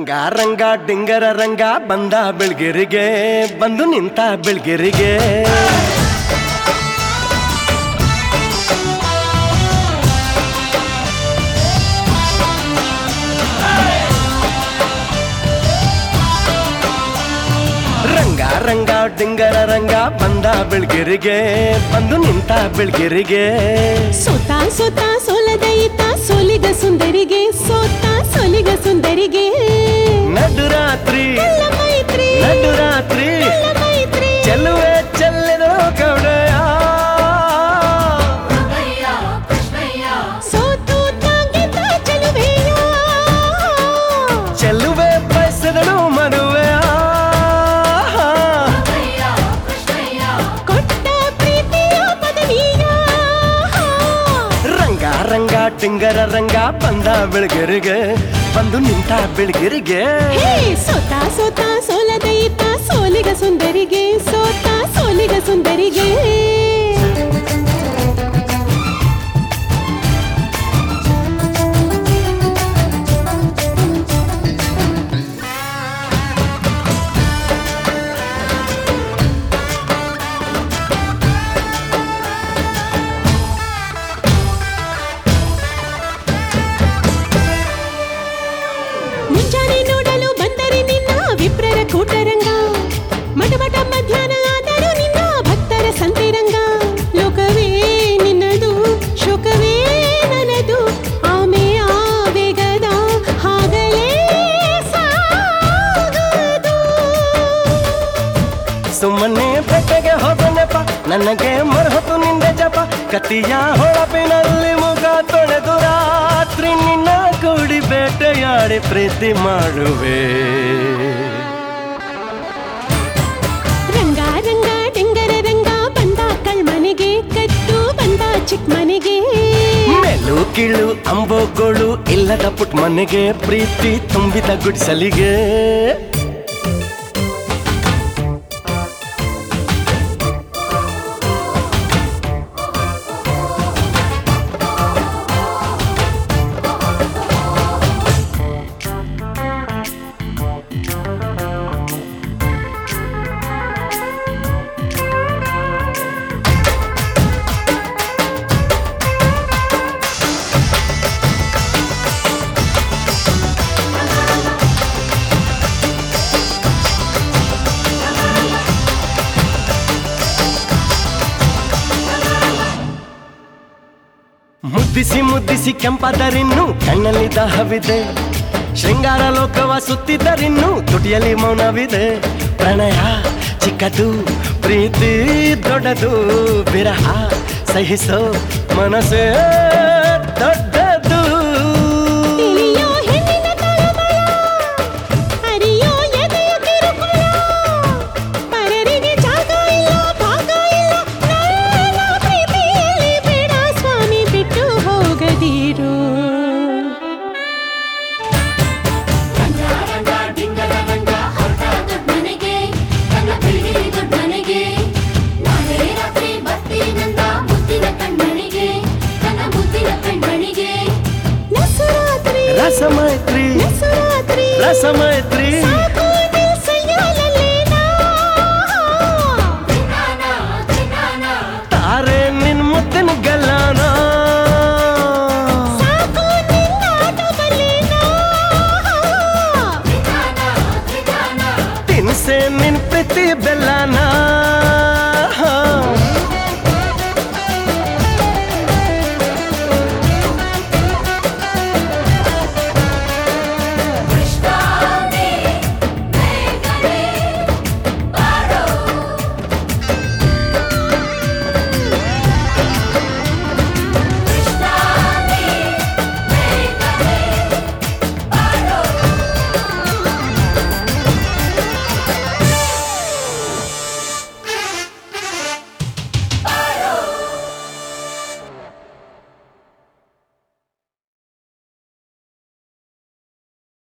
ರಂಗ ರಂಗ ಡಿಂಗರ ರಂಗ ಬಂದ ಬೆಳ್ಗಿರಿಗೆ ಬಂದು ನಿಂತ ಬೆಳ್ಗಿರಿಗೆ ರಂಗ ರಂಗ ಡಿಂಗರ ರಂಗ ಬಂದ ಬೆಳ್ಗಿರಿಗೆ ಬಂದು ನಿಂತ ಬೆಳ್ಗಿರಿಗೆ ಸೋತ ಸೋತ ಸೋಲದೈತ ಸೋಲಿಗ ಸುಂದರಿಗೆ ಸೋತ ಸೋಲಿಗ ಸುಂದರಿಗೆ ನಡುರಾತ್ರಿ ಕಳ್ಳ ಮೈತ್ರಿ ನಡುರಾತ್ರಿ ಕಳ್ಳ ಮೈತ್ರಿ ಚೆಲ್ಲುವೆ ಚೆಲ್ಲಿದ ಕವಡೆಯ ಸೋತು ತಾಗಿದ್ದ ಚೆಲುವೆಯ ಚೆಲ್ಲುವೆ ಬಯಸಿದಳು ಮದುವೆಯ ಕೊಟ್ಟ ಪ್ರೀತಿಯ ಪದವಿಯ ರಂಗ ರಂಗ ಟಿಂಗರ ರಂಗ ಬಂದ ಬೆಳಗಿರಿಗೆ ಬಂದು ನಿಂತ ಬೆಳಗಿರಿಗೆ ಹೇ ಸೋತ ಸೋತ ಸೋಲದೈತ ಸೋಲಿಗ ಸುಂದರಿಗೆ ಸೋತ ಸೋಲಿಗ ಸುಂದರಿಗೆ ಮುಂಜಾನೆ ನೋಡಲು ಬಂದರೆ ನಿನ್ನ ವಿಪ್ರರ ಕೂಟರಂಗ ಮಟಮಟ ಮಧ್ಯಾಹ್ನ ಆದರೂ ನಿನ್ನ ಭಕ್ತರ ಸಂತೆರಂಗ ಲೋಕವೇ ನಿನ್ನದು ಶೋಕವೇ ನನ್ನದು ಆಮೆ ಆವೇಗದ ಹಾಗಲೇ ಸಾಗದು ಸುಮ್ಮನೆ ಬೆಟ್ಟಗೆ ಹೋದನೆಪ ನನಗೆ ಮರಹತು ನಿಂದ ಜಪ ಕತಿಯ ಹೊಳಪಿನಲ್ಲಿ ಮುಗ ತೊಳೆದು ರಾತ್ರಿ ನಿನ್ನ ಕೂಡಿ ಬೇಟೆಯಾಡಿ ಪ್ರೀತಿ ಮಾಡುವೆ ರಂಗ ರಂಗ ಡೆಂಗರ ರಂಗ ಬಂದ ಕಳ್ಮನೆಗೆ ಕತ್ತು ಬಂದ ಚಿಕ್ಕ ಮನೆಗೆ ಮೇಲು ಕೀಳು ಅಂಬೋಗಳು ಇಲ್ಲದ ಪುಟ್ ಮನೆಗೆ ಪ್ರೀತಿ ತುಂಬಿದ ಗುಡಿಸಲಿಗೆ ಮುದ್ದಿಸಿ ಮುದ್ದಿಸಿ ಕೆಂಪಾದರಿನ್ನು ಕಣ್ಣಲ್ಲಿ ದಾಹವಿದೆ ಶೃಂಗಾರ ಲೋಕವ ಸುತ್ತಿದ್ದರಿನ್ನು ತುಟಿಯಲ್ಲಿ ಮೌನವಿದೆ ಪ್ರಣಯ ಚಿಕ್ಕದು ಪ್ರೀತಿ ದೊಡ್ಡದು ವಿರಹ ಸಹಿಸೋ ಮನಸ್ಸೇ ದೊಡ್ಡದು ತಿಳಿಯೋ ಹೆಣ್ಣಿನ ತಳಮಳ, ಅರಿಯೋ ಎದೆಯ ಕಿರುಕುಳ. ಪರರಿಗೆ ಜಾಗ ಇಲ್ಲ, ಭಾಗ ಇಲ್ಲ, ನನ್ನ ಪ್ರೀತಿಯಲ್ಲಿ ಬೇಡ ಸ್ವಾಮಿ ಬಿಟ್ಟು ಹೋಗದಿರು ಮನೆಗೆ ನನ್ನ ಬೆಳ್ಳಿರಿ ದೊಡ್ಡನೆಗೆ ನಾಳೆ ರಾತ್ರಿ ಬರ್ತೀನಂದ ಮುದ್ದಿನ ಕಣ್ಮಣಿಗೆ ನನ್ನ ಮುದ್ದಿನ ಕಣ್ಮಣಿಗೆ ನಸುರಾತ್ರಿ ರಸಮೈತ್ರಿ ನಸುರಾತ್ರಿ ರಸಮೈತ್ರಿ ಸಾಕು